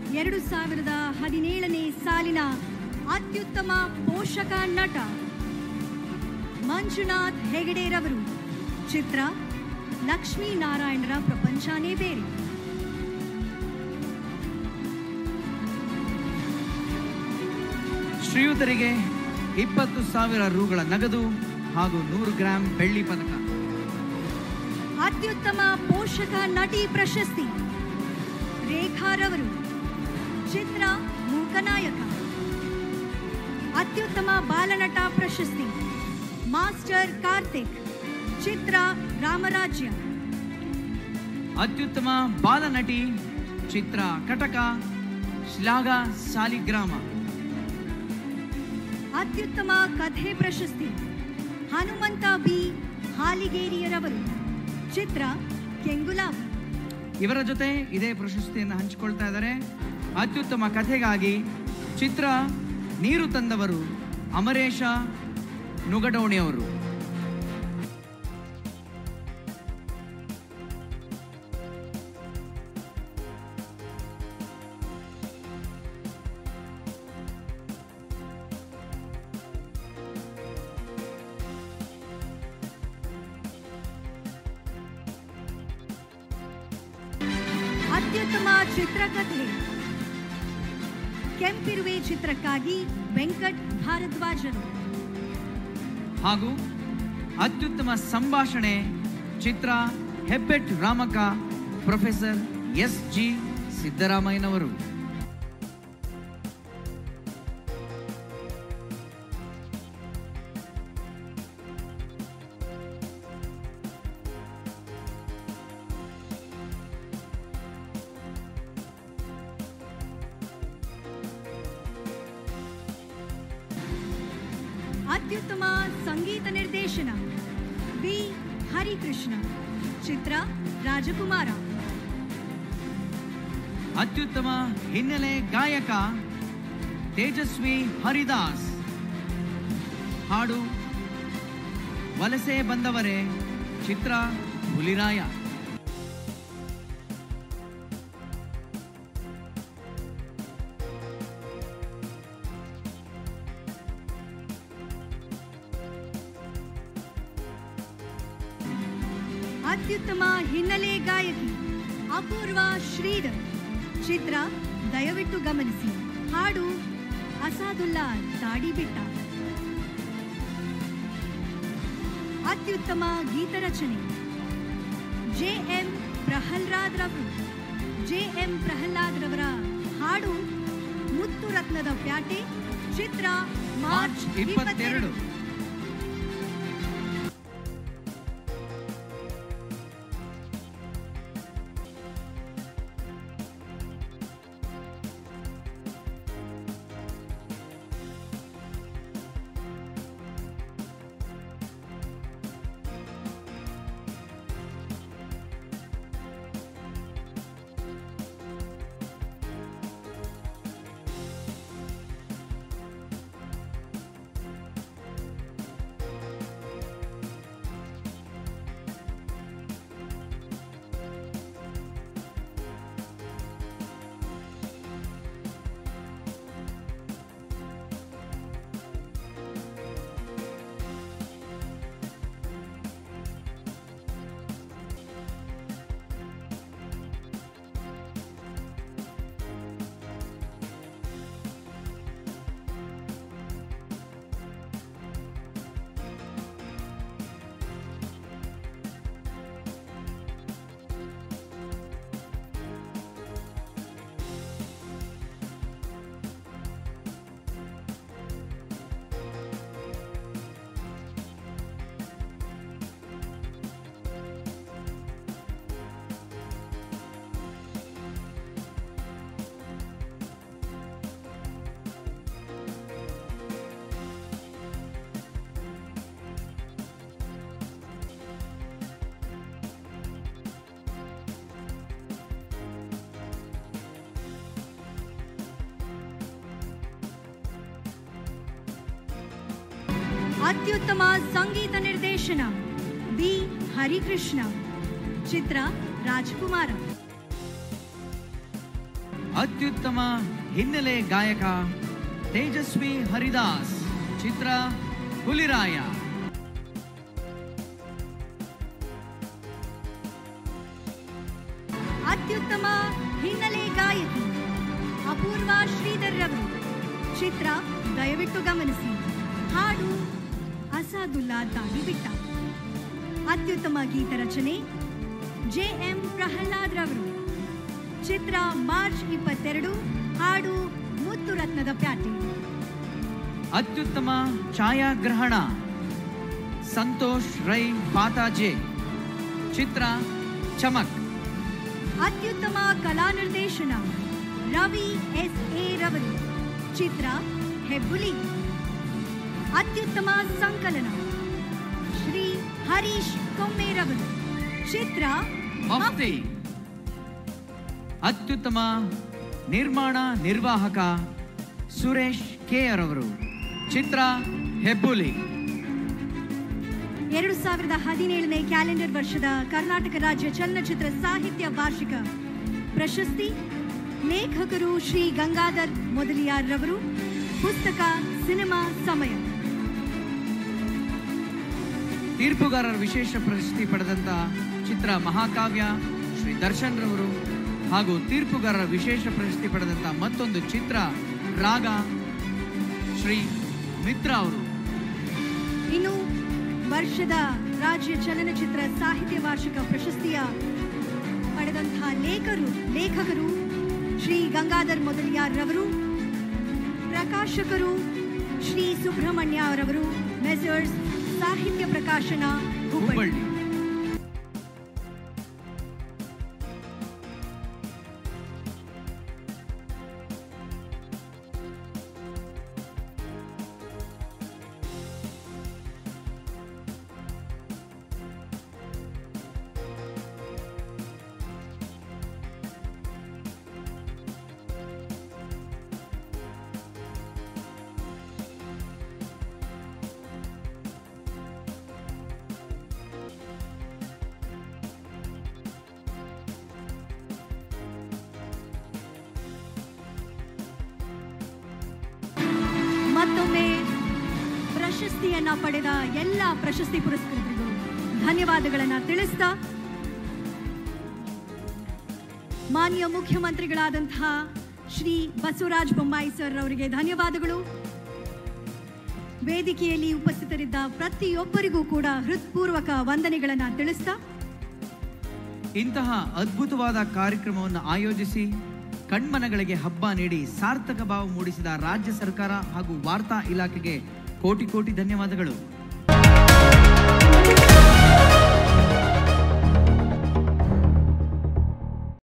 ಎರಡು ಸಾವಿರದ ಹದಿನೇಳನೇ ಸಾಲಿನ ಅತ್ಯುತ್ತಮ ಪೋಷಕ ನಟ ಮಂಜುನಾಥ್ ಹೆಗಡೆರವರು ಚಿತ್ರ ಲಕ್ಷ್ಮೀನಾರಾಯಣರ ಪ್ರಪಂಚನೇ ಬೇರೆ ಶ್ರೀಯುತರಿಗೆ ಇಪ್ಪತ್ತು ಸಾವಿರ ರೂಗಳ ನಗದು ಹಾಗೂ ನೂರು ಗ್ರಾಂ ಬೆಳ್ಳಿ ಪದಕ ಅತ್ಯುತ್ತಮ ಪೋಷಕ ನಟಿ ಪ್ರಶಸ್ತಿ ರೇಖಾರವರು ಚಿತ್ರ ಮೂಕನಾಯಕ ಅತ್ಯುತ್ತಮ ಬಾಲನಟ ಪ್ರಶಸ್ತಿ ಮಾಸ್ಟರ್ ಕಾರ್ತಿಕ್ ಚಿತ್ರ ರಾಮರಾಜ್ಯ ಅತ್ಯುತ್ತಮ ಬಾಲನಟಿ ಚಿತ್ರ ಕಟಕ ಶ್ಲಾಘ ಸಾಲಿಗ್ರಾಮ ಅತ್ಯುತ್ತಮ ಕಥೆ ಪ್ರಶಸ್ತಿ ಹನುಮಂತ ಬಿ ಹಾಲಿಗೇರಿಯರವರು ಚಿತ್ರ ಕೆಂಗುಲಾಬ್ ಇವರ ಜೊತೆ ಇದೇ ಪ್ರಶಸ್ತಿಯನ್ನು ಹಂಚಿಕೊಳ್ತಾ ಇದ್ದಾರೆ ಅತ್ಯುತ್ತಮ ಕಥೆಗಾಗಿ ಚಿತ್ರ ನೀರು ತಂದವರು ಅಮರೇಶ ನುಗಡೋಣಿಯವರು ಅತ್ಯುತ್ತಮ ಚಿತ್ರಕಥೆ ಕೆಂಪಿರುವೆ ಚಿತ್ರಕ್ಕಾಗಿ ವೆಂಕಟ್ ಭಾರದ್ವಾಜರು ಹಾಗೂ ಅತ್ಯುತ್ತಮ ಸಂಭಾಷಣೆ ಚಿತ್ರ Hebbet Ramakka professor S G ಸಿದ್ದರಾಮಯ್ಯನವರು ಅತ್ಯುತ್ತಮ ಸಂಗೀತ ನಿರ್ದೇಶನ ವಿ ಹರಿಕೃಷ್ಣ ಚಿತ್ರ ರಾಜಕುಮಾರ ಅತ್ಯುತ್ತಮ ಹಿನ್ನೆಲೆ ಗಾಯಕ ತೇಜಸ್ವಿ ಹರಿದಾಸ್ ಹಾಡು ವಲಸೆ ಬಂದವರೇ ಚಿತ್ರ ಹುಲಿರಾಯ ಅತ್ಯುತ್ತಮ ಹಿನ್ನೆಲೆ ಗಾಯಕಿ ಅಪೂರ್ವ ಶ್ರೀಧರ್ ಚಿತ್ರ ದಯವಿಟ್ಟು ಗಮನಿಸಿ ಹಾಡು ಅಸಾದುಲ್ಲಾ ದಾಡಿ ಬಿಟ್ಟ ಅತ್ಯುತ್ತಮ ಗೀತರಚನೆ ಜೆ ಎಂ ಪ್ರಹ್ಲಾದ್ ರವರು ಜೆ ಎಂ ಪ್ರಹ್ಲಾದ್ ರವರ ಹಾಡು ಮುತ್ತು ರತ್ನದ ಪ್ಯಾಟೆ ಚಿತ್ರ ಮಾರ್ಚ್ ಮಾರ್ಚ್ ಇಪ್ಪತ್ತೆರಡು ಅತ್ಯುತ್ತಮ ಸಂಗೀತ ನಿರ್ದೇಶನ ಬಿ ಹರಿಕೃಷ್ಣ ಚಿತ್ರ ರಾಜಕುಮಾರ ಅತ್ಯುತ್ತಮ ಹಿನ್ನೆಲೆ ಗಾಯಕ ತೇಜಸ್ವಿ ಹರಿದಾಸ್ ಚಿತ್ರ ಹುಲಿರಾಯ ಅತ್ಯುತ್ತಮ ಹಿನ್ನೆಲೆ ಗಾಯಕಿ ಅಪೂರ್ವ ಶ್ರೀಧರ್ ರವರು ಚಿತ್ರ ದಯವಿಟ್ಟು ಗಮನಿಸಿ ಹಾಡು ಅಸಾದುಲ್ಲಾ ದಾಡಿ ಬಿಟ್ಟ ಅತ್ಯುತ್ತಮ ಗೀತ ರಚನೆ ಜೆ ಎಂ ಪ್ರಹ್ಲಾದ್ ರವರು ಚಿತ್ರ ಮಾರ್ಚ್ ಇಪ್ಪತ್ತೆರಡು ಹಾಡು ಮುತ್ತು ರತ್ನದ ಪ್ಯಾಟೆ ಅತ್ಯುತ್ತಮ ಛಾಯಾಗ್ರಹಣ ಸಂತೋಷ್ ರೈ ಪಾತಾಜೆ ಚಿತ್ರ ಚಮಕ್ ಅತ್ಯುತ್ತಮ ಕಲಾ ನಿರ್ದೇಶನ ರವಿ ಎಸ್ ಎ ರವರು ಚಿತ್ರ ಹೆಬ್ಬುಲಿ ಅತ್ಯುತ್ತಮ ಸಂಕಲನ ಶ್ರೀ ಹರೀಶ್ ಕೊಮ್ಮೇರವರು ಚಿತ್ರ ಮಫ್ತಿ ಅತ್ಯುತ್ತಮ ನಿರ್ಮಾಣ ನಿರ್ವಾಹಕ ಸುರೇಶ್ ಕೆ ಅವರು ಚಿತ್ರ ಹೆಬ್ಬುಲಿ ಎರಡು ಸಾವಿರದ ಹದಿನೇಳನೇ ಕ್ಯಾಲೆಂಡರ್ ವರ್ಷದ ಕರ್ನಾಟಕ ರಾಜ್ಯ ಚಲನಚಿತ್ರ ಸಾಹಿತ್ಯ ವಾರ್ಷಿಕ ಪ್ರಶಸ್ತಿ ಲೇಖಕರು ಶ್ರೀ ಗಂಗಾಧರ್ ಮೊದಲಿಯಾರ್ ರವರು ಪುಸ್ತಕ ಸಿನಿಮಾ ಸಮಯ ತೀರ್ಪುಗಾರರ ವಿಶೇಷ ಪ್ರಶಸ್ತಿ ಪಡೆದಂತ ಚಿತ್ರ ಮಹಾಕಾವ್ಯ ಶ್ರೀ ದರ್ಶನ್ ರವರು ಹಾಗೂ ತೀರ್ಪುಗಾರರ ವಿಶೇಷ ಪ್ರಶಸ್ತಿ ಪಡೆದಂತ ಮತ್ತೊಂದು ಚಿತ್ರ ರಾಗ ಶ್ರೀ ಮಿತ್ರ ಅವರು ಇನ್ನು ವರ್ಷದ ರಾಜ್ಯ ಚಲನಚಿತ್ರ ಸಾಹಿತ್ಯ ವಾರ್ಷಿಕ ಪ್ರಶಸ್ತಿಯ ಪಡೆದಂತಹ ಲೇಖರು ಲೇಖಕರು ಶ್ರೀ ಗಂಗಾಧರ್ ಮೊದಲಿಯಾರ್ ರವರು ಪ್ರಕಾಶಕರು ಶ್ರೀ ಸುಬ್ರಹ್ಮಣ್ಯ ಅವರವರು ಮೆಸರ್ಸ್ ಸಾಹಿತ್ಯ ಪ್ರಕಾಶನ ಹುಬ್ಬಳ್ಳಿ ಹುಬ್ಬಳ್ಳಿ ಮತ್ತೊಮ್ಮೆ ಪ್ರಶಸ್ತಿಯನ್ನ ಪಡೆದ ಎಲ್ಲ ಪ್ರಶಸ್ತಿ ಪುರಸ್ಕೃತರಿಗೂ ಧನ್ಯವಾದಗಳನ್ನ ತಿಳಿಸ್ತಾ ಮಾನ್ಯ ಮುಖ್ಯಮಂತ್ರಿಗಳಾದಂತಹ ಶ್ರೀ ಬಸವರಾಜ ಬೊಮ್ಮಾಯಿ ಸರ್ ಅವರಿಗೆ ಧನ್ಯವಾದಗಳು ವೇದಿಕೆಯಲ್ಲಿ ಉಪಸ್ಥಿತರಿದ್ದ ಪ್ರತಿಯೊಬ್ಬರಿಗೂ ಕೂಡ ಹೃತ್ಪೂರ್ವಕ ವಂದನೆಗಳನ್ನ ತಿಳಿಸ್ತಾ ಇಂತಹ ಅದ್ಭುತವಾದ ಕಾರ್ಯಕ್ರಮವನ್ನು ಆಯೋಜಿಸಿ ಕಣ್ಮನಗಳಿಗೆ ಹಬ್ಬ ನೀಡಿ ಸಾರ್ಥಕ ಭಾವ ಮೂಡಿಸಿದ ರಾಜ್ಯ ಸರ್ಕಾರ ಹಾಗೂ ವಾರ್ತಾ ಇಲಾಖೆಗೆ ಕೋಟಿ ಕೋಟಿ ಧನ್ಯವಾದಗಳು